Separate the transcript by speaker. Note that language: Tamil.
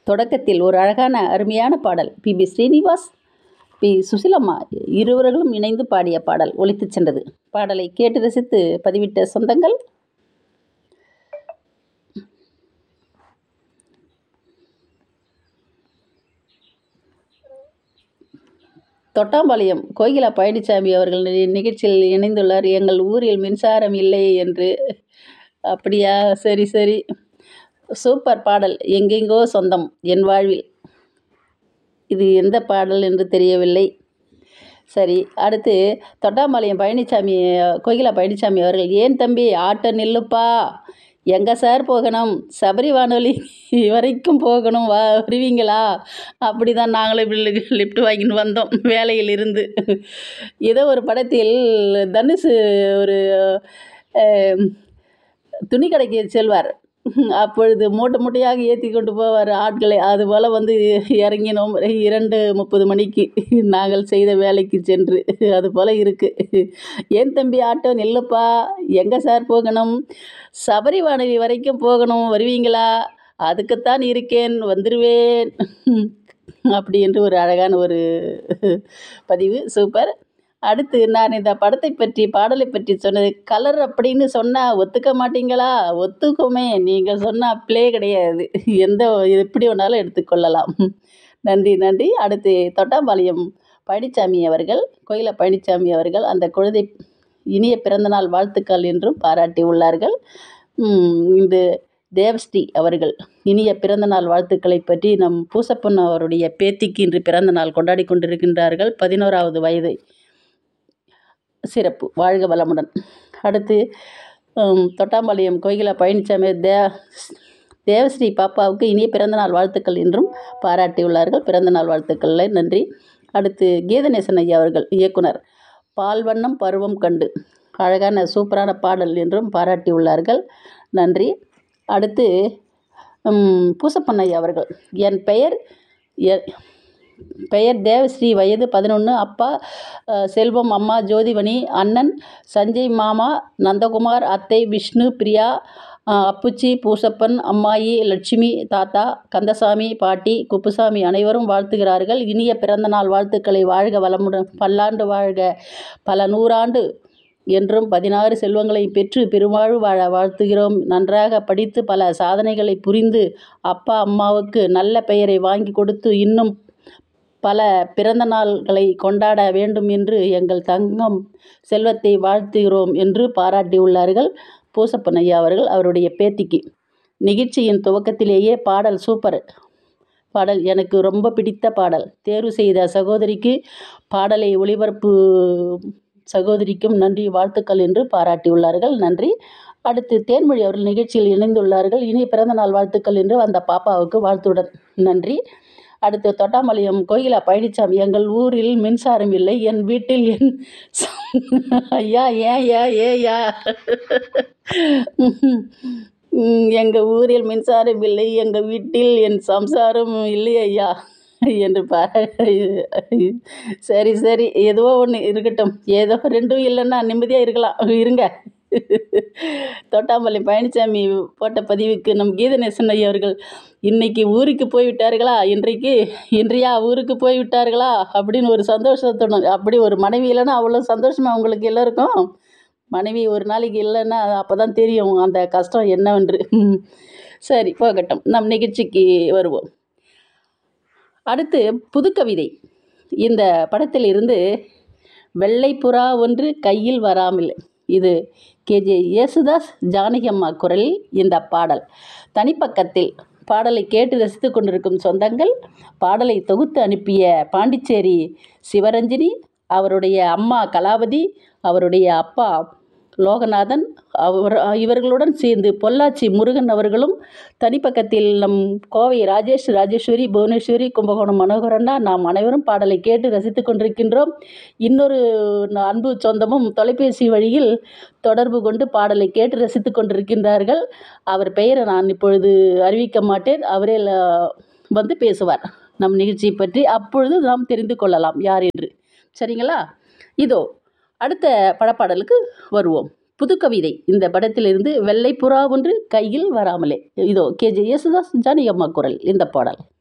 Speaker 1: தொடக்கத்தில் ஒரு அழகான அருமையான பாடல் P B Srinivas P Susilamma இருவர்களும் இணைந்து பாடிய பாடல் ஒலித்துச் சென்றது பாடலை கேட்டு ரசித்து பதிவிட்ட சொந்தங்கள் தொட்டாம்பாளையம் கோகிலா பழனிசாமி அவர்கள் நி- நிகழ்ச்சியில் இணைந்துள்ளார் எங்கள் ஊரில் மின்சாரம் இல்லை என்று அப்படியா சரி சரி சூப்பர் பாடல் எங்கெங்கோ சொந்தம் என் வாழ்வில் இது எந்த பாடல் என்று தெரியவில்லை சரி அடுத்து தொட்டாம்பாளையம் பழனிசாமி கோகிலா பழனிசாமி அவர்கள் ஏன் தம்பி ஆட்டோ நில்லுப்பா எங்கே சார் போகணும் சபரி வானொலி வரைக்கும் போகணும் வா வருவீங்களா அப்படி தான் நாங்களும் இப்படி லிஃப்ட் வாங்கின்னு வந்தோம் வேலையில் இருந்து ஏதோ ஒரு படத்தில் தனுஷ் ஒரு அஹ், துணி கடைக்கு செல்வார் அப்பொழுது மூட்டை மூட்டையாக ஏற்றி கொண்டு போவார் ஆட்களை அதுபோல் வந்து இறங்கினோம் இரண்டு முப்பது மணிக்கு நாங்கள் செய்த வேலைக்கு சென்று அதுபோல் இருக்குது ஏன் தம்பி ஆட்டோ நில்லுப்பா எங்கே சார் போகணும் சபரி வானொலி வரைக்கும் போகணும் வருவீங்களா அதுக்குத்தான் இருக்கேன் வந்துடுவேன் அப்படி என்று ஒரு அழகான ஒரு பதிவு சூப்பர் அடுத்து நான் இந்த படத்தை பற்றி பாடலை பற்றி சொன்னது கலர் அப்படின்னு சொன்னால் ஒத்துக்க மாட்டீங்களா ஒத்துக்குமே நீங்கள் சொன்னால் ப்ளே கிடையாது எந்த எப்படி வேணாலும் எடுத்துக்கொள்ளலாம் நன்றி நன்றி அடுத்து தொட்டாம்பாளையம் பழனிசாமி அவர்கள் கோயில பழனிசாமி அவர்கள் அந்த குழந்தை இனிய பிறந்தநாள் வாழ்த்துக்கள் என்றும் பாராட்டி உள்ளார்கள் உம், இன்று தேவஸ்ரீ அவர்கள் இனிய பிறந்தநாள் வாழ்த்துக்களை பற்றி நம் பூசப்பன் அவருடைய பேத்திக்கு இன்று பிறந்தநாள் கொண்டாடி கொண்டிருக்கின்றார்கள் பதினோராவது வயது சிறப்பு வாழ்க வளமுடன் அடுத்து ஹம், தொட்டாம்பாளையம் கோகிலா பழனிசாமி தே தேவஸ்ரீ பாப்பாவுக்கு இனிய பிறந்தநாள் வாழ்த்துக்கள் என்றும் பாராட்டியுள்ளார்கள் பிறந்தநாள் வாழ்த்துக்களில் நன்றி அடுத்து கீதநேசன் ஐயா அவர்கள் இயக்குனர் பால்வண்ணம் பருவம் கண்டு அழகான சூப்பரான பாடல் என்றும் பாராட்டியுள்ளார்கள் நன்றி அடுத்து ஹம், பூசப்பன் ஐயா அவர்கள் என் பெயர் எ- பெயர் தேவஸ்ரீ வயது பதினொன்று அப்பா அஹ், செல்வம் அம்மா ஜோதிவணி அண்ணன் சஞ்சய் மாமா நந்தகுமார் அத்தை விஷ்ணு பிரியா அஹ், அப்புச்சி பூசப்பன் அம்மாயி லட்சுமி தாத்தா கந்தசாமி பாட்டி குப்புசாமி அனைவரும் வாழ்த்துகிறார்கள் இனிய பிறந்தநாள் வாழ்த்துக்களை வாழ்க வளமுடன் பல்லாண்டு வாழ்க பல நூறாண்டு என்றும் பதினாறு செல்வங்களை பெற்று பெருவாழ்வு வாழ வாழ்த்துகிறோம் நன்றாக படித்து பல சாதனைகளை புரிந்து அப்பா அம்மாவுக்கு நல்ல பெயரை வாங்கி கொடுத்து இன்னும் பல பிறந்த நாள்களை கொண்டாட வேண்டும் என்று எங்கள் தங்கம் செல்வத்தை வாழ்த்துகிறோம் என்று பாராட்டியுள்ளார்கள் பூசப்பன் ஐயா அவர்கள் அவருடைய பேத்திக்கு நிகழ்ச்சியின் துவக்கத்திலேயே பாடல் சூப்பர் பாடல் எனக்கு ரொம்ப பிடித்த பாடல் தேர்வு செய்த சகோதரிக்கு பாடலை ஒளிபரப்பு சகோதரிக்கும் நன்றி வாழ்த்துக்கள் என்று பாராட்டியுள்ளார்கள் நன்றி அடுத்து தேன்மொழி அவர்கள் நிகழ்ச்சியில் இணைந்துள்ளார்கள் இனி பிறந்த நாள் வாழ்த்துக்கள் என்று அந்த பாப்பாவுக்கு வாழ்த்துடன் நன்றி அடுத்து தொட்டாம்பாளையம் கோகிலா பழனிசாமி எங்கள் ஊரில் மின்சாரம் இல்லை என் வீட்டில் என் ச- ஐயா ஏன் ஏ ஏயா எங்கள் ஊரில் மின்சாரம் இல்லை எங்கள் வீட்டில் என் சம்சாரம் இல்லை ஐயா என்று பார சரி சரி ஏதோ ஒன்று இருக்கட்டும் ஏதோ ரெண்டும் இல்லைன்னா நிம்மதியாக இருக்கலாம் இருங்க தோட்டாம்பள்ளி பழனிசாமி போட்ட பதிவுக்கு நம் கீதநேசன் ஐயா அவர்கள் இன்னைக்கு ஊருக்கு போய் விட்டார்களா இன்றைக்கு இன்றையா ஊருக்கு போய் விட்டார்களா அப்படின்னு ஒரு சந்தோஷத்தோட அப்படி ஒரு மனைவி இல்லைன்னா அவ்வளோ சந்தோஷமா உங்களுக்கு எல்லாருக்கும் மனைவி ஒரு நாளைக்கு இல்லைன்னா அப்போ தான் தெரியும் அந்த கஷ்டம் என்னவென்று சரி போகட்டும் நம் நிகழ்ச்சிக்கு வருவோம் அடுத்து புதுக்கவிதை இந்த படத்தில் இருந்து வெள்ளை புறா ஒன்று கையில் வராமல் இது கேஜே யேசுதாஸ் ஜானகி அம்மா குரலில் இந்த பாடல் தனிப்பக்கத்தில் பாடலை கேட்டு ரசித்து கொண்டிருக்கும் சொந்தங்கள் பாடலை தொகுத்து அனுப்பிய பாண்டிச்சேரி சிவரஞ்சினி அவருடைய அம்மா கலாவதி அவருடைய அப்பா லோகநாதன் அவர் இவர்களுடன் சேர்ந்து பொள்ளாச்சி முருகன் அவர்களும் தனிப்பக்கத்தில் நம் கோவை ராஜேஷ் ராஜேஸ்வரி புவனேஸ்வரி கும்பகோணம் மனோகரண்ணா நாம் அனைவரும் பாடலை கேட்டு ரசித்து கொண்டிருக்கின்றோம் இன்னொரு அன்பு சொந்தமும் தொலைபேசி வழியில் தொடர்பு கொண்டு பாடலை கேட்டு ரசித்து கொண்டிருக்கின்றார்கள் அவர் பெயரை நான் இப்பொழுது அறிவிக்க மாட்டேன் அவரே ல- வந்து பேசுவார் நம் நிகழ்ச்சியை பற்றி அப்பொழுது நாம் தெரிந்து கொள்ளலாம் யார் என்று சரிங்களா இதோ அடுத்த படப்பாடலுக்கு வருவோம் புதுக்கவிதை இந்த படத்திலிருந்து வெள்ளை புறா ஒன்று கையில் வராமலே இதோ கேஜே யேசுதாஸ் ஜானகி அம்மா குரல் இந்த பாடல்